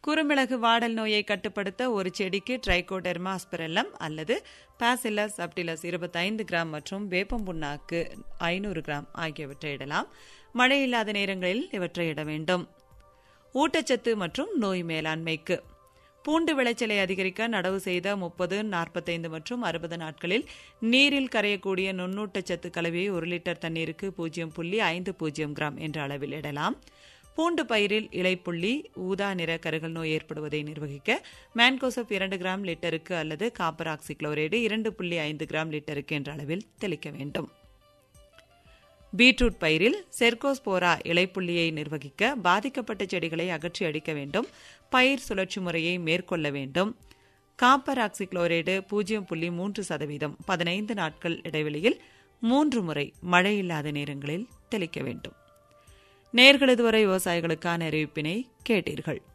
குறுமிளகு வாடல் நோயை கட்டுப்படுத்த ஒரு செடிக்கு ட்ரைகோடெர்மா அஸ்பரெல்லம் அல்லது பாசிலஸ் அப்டிலஸ் இருபத்தைந்து கிராம் மற்றும் வேப்பம் புண்ணாக்கு ஐநூறு கிராம் ஆகியவற்றை இடலாம் மழை இல்லாத நேரங்களில் இவற்றை இட வேண்டும் ஊட்டச்சத்து மற்றும் நோய் மேலாண்மைக்கு பூண்டு விளைச்சலை அதிகரிக்க நடவு செய்த முப்பது நாற்பத்தைந்து மற்றும் அறுபது நாட்களில் நீரில் கரையக்கூடிய நுண்ணூட்டச்சத்து கலவையை ஒரு லிட்டர் தண்ணீருக்கு பூஜ்ஜியம் புள்ளி ஐந்து பூஜ்ஜியம் கிராம் என்ற அளவில் இடலாம் பூண்டு பயிரில் இலைப்புள்ளி ஊதா நிற கருகல் நோய் ஏற்படுவதை நிர்வகிக்க மேன்கோசப் இரண்டு கிராம் லிட்டருக்கு அல்லது காப்பர் ஆக்சிக்ளோரைடு இரண்டு புள்ளி ஐந்து கிராம் லிட்டருக்கு என்ற அளவில் தெளிக்க வேண்டும் பீட்ரூட் பயிரில் செர்கோஸ்போரா இலைப்புள்ளியை நிர்வகிக்க பாதிக்கப்பட்ட செடிகளை அகற்றி அடிக்க வேண்டும் பயிர் சுழற்சி முறையை மேற்கொள்ள வேண்டும் காப்பர் ஆக்சிக்ளோரைடு பூஜ்ஜியம் புள்ளி மூன்று சதவீதம் பதினைந்து நாட்கள் இடைவெளியில் மூன்று முறை மழை இல்லாத நேரங்களில் தெளிக்க வேண்டும் நேர்களது வரை விவசாயிகளுக்கான அறிவிப்பினை கேட்டீர்கள்